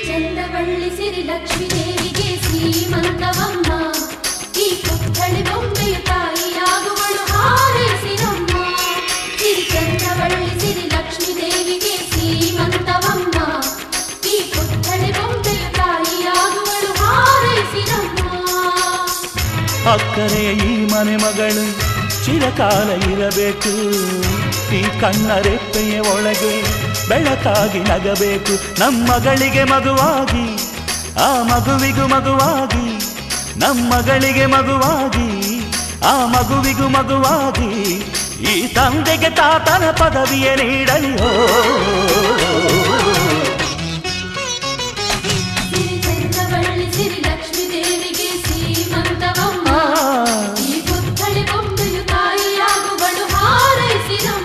ಚಂದವಳ್ಳಿ ಸಿರಿ ಲಕ್ಷ್ಮೀ ದೇವಿಗೆ ಶ್ರೀಮಂತವಮ್ಮ ಈ ಪುತ್ಥಳಿ ಬೊಂಬೆಯ ತಾಯಿಯಾಗುವಳು ಹಾರೈಸಿರಮ್ಮ ಸಿರಿ ಚಂದವಳ್ಳಿ ಸಿರಿ ಲಕ್ಷ್ಮೀ ದೇವಿಗೆ ಶ್ರೀಮಂತವಮ್ಮ ಈ ಪುತ್ಥಳಿ ಬೊಂಬೆಯ ತಾಯಿಯಾಗುವಳು ಹಾರೈಸಿರಮ್ಮ ಅಕ್ಕರೆ ಈ ಮನೆ ಮಗಳು ಚಿರಕಾಲ ಇರಬೇಕು ಈ ಕಣ್ಣ ರೆಪ್ಪೆಯ ಒಳಗೆ ಬೆಳಕಾಗಿ ನಗಬೇಕು ನಮ್ಮ ಮಗಳಿಗೆ ಮಗುವಾಗಿ ಆ ಮಗುವಿಗೂ ಮಗುವಾಗಿ ನಮ್ಮ ಮಗಳಿಗೆ ಮಗುವಾಗಿ ಆ ಮಗುವಿಗೂ ಮಗುವಾಗಿ ಈ ತಂದೆಗೆ ತಾತನ ಪದವಿಯ ನೀಡಲಿ ಓ ಸಿರಿ ಚಂದವಳ್ಳಿ ಸಿರಿ ಲಕ್ಷ್ಮೀ ದೇವಿಗೆ ಶ್ರೀಮಂತವಮ್ಮ ಈ ಪುತ್ಥಳಿ ಬೊಂಬೆಯು ತಾಯಿಯಾಗುವಳು ಹಾರೈಸಿರಮ್ಮ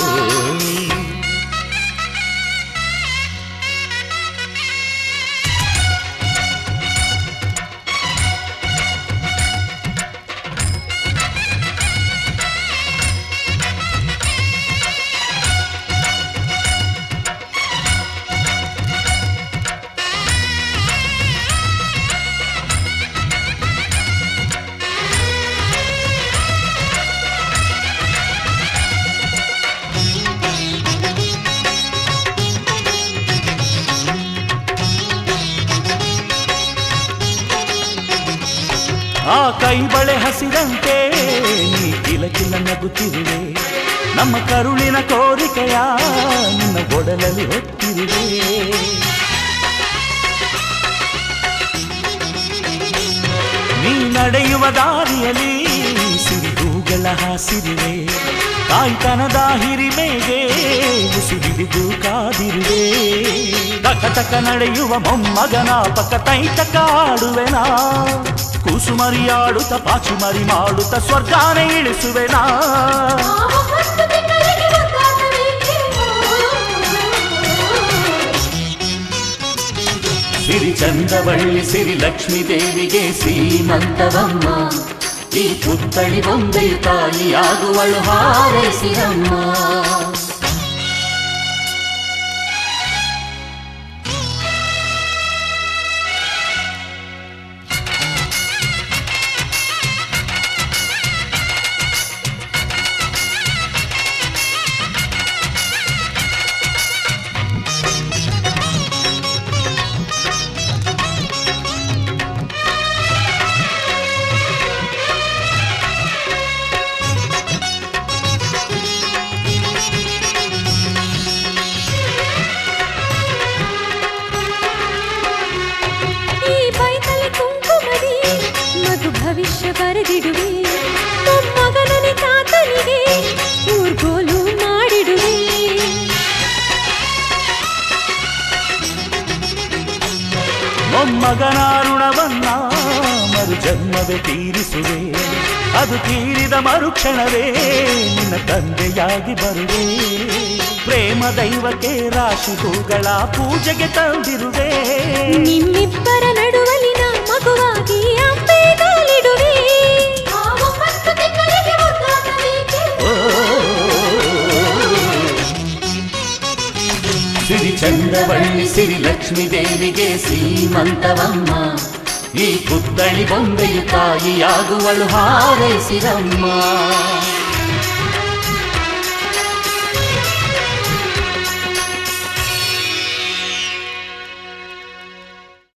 ಆ ಕೈ ಬಳೆ ಹಸಿರಂತೆ ನೀ ಕಿಲ ಕಿಲ ನಗುತ್ತಿರುವೆ ನಮ್ಮ ಕರುಳಿನ ಕೋರಿಕೆಯ ನಿನ್ನ ಒಡಲಲ್ಲಿ ಹೊತ್ತಿರುವೆ ನೀ ನಡೆಯುವ ದಾರಿಯಲ್ಲಿ ಸಿರಿಗೂಗಳ ಹಾಸಿರುವೆ ಕಾಯ್ತನದ ಹಿರಿಮೆಗೆ ಮುಸುಗಿಡಿದು ಕಾದಿರುವೆ ತಕ ತಕ ನಡೆಯುವ ಮೊಮ್ಮಗನ ಪಕ್ಕ ತೈತಕ ಆಡುವೆನಾ ಕೂಸುಮರಿಯಾಡುತ್ತ ಪಾಚುಮರಿ ಮಾಡುತ್ತ ಸ್ವರ್ಗಾನೆ ಇಳಿಸುವೆನಾ ಆವ ಹತ್ತು ತಿಂಗಳಿಗೆ ಒದ್ದಾಟವೇಕೆ? ಸಿರಿ ಚಂದವಳ್ಳಿ ಸಿರಿ ಲಕ್ಷ್ಮೀ ದೇವಿಗೆ ಶ್ರೀಮಂತವಮ್ಮ ಈ ಪುತ್ತಳಿ ಬೊಂಬೆಯು ತಾಯಿಯಾಗುವಳು ಹಾರೈಸಿರಮ್ಮ ಈ ಬೈತಲೆ ಕುಂಕುಮದಿ ಮಗು ಭವಿಷ್ಯ ಬರೆದಿಡುವೆ ಮೊಮ್ಮಗನನೆ ತಾತನಿಗೆ ಊರ್ಗೋಲು ಮಾಡಿಡುವೆ ಮೊಮ್ಮಗನ ಋಣವನ್ನ ಮರು ಜನ್ಮವೇ ತೀರಿಸುವೆ ಅದು ತೀರಿದ ಮರುಕ್ಷಣವೇ ನಿನ್ನ ತಂದೆಯಾಗಿ ಬರುವೆ ಪ್ರೇಮ ದೈವಕ್ಕೆ ರಾಶಿ ಹೂಗಳ ಪೂಜೆಗೆ ತಂದಿರುವೆ ನಿಮ್ಮಿಬ್ಬರ ನಡುವಲಿನ ಮಗುವಾಗಿ ಅಂಬೆಗಾಲಿಡುವೆ ಆವ ಹತ್ತು ತಿಂಗಳಿಗೆ ಒದ್ದಾಟವೇಕೆ? ಸಿರಿ ಚಂದವಳ್ಳಿ ಸಿರಿ ಲಕ್ಷ್ಮೀ ದೇವಿಗೆ ಶ್ರೀಮಂತವಮ್ಮ ಈ ಪುತ್ತಳಿ ಬೊಂಬೆಯು ತಾಯಿಯಾಗುವಳು ಹಾರೈಸಿರಮ್ಮ